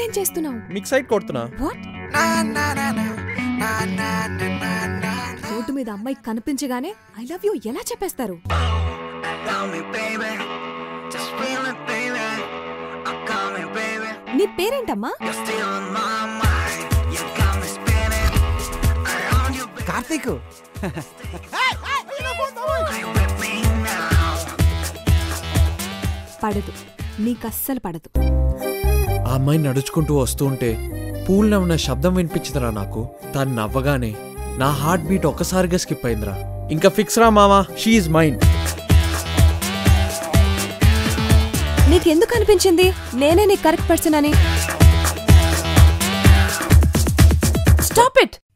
ఇక్కడేం చేస్తున్నావు mix side కొడుతున్నా వాట్ రోడ్డు మీద అమ్మాయి కనిపించగానే ఐ లవ్ యూ ఎలా చెప్పేస్తారు నీ పేరేంటమ్మా కార్తీక్ పడదు నీకస్సలు పడదు ఆ అమ్మాయి నడుచుకుంటూ వస్తూ ఉంటే పూల్ ఉన్న శబ్దం వినిపించిందిరా నాకు దాన్ని నవ్వగానే నా హార్ట్ బీట్ ఒక్కసారిగా స్కిప్ అయిందిరా ఇంకా ఫిక్స్ రా మామా షీఈ్ మైండ్ నీకెందుకు అనిపించింది నేనే నీ కరెక్ట్ పర్సన్ అని స్టాప్ ఇట్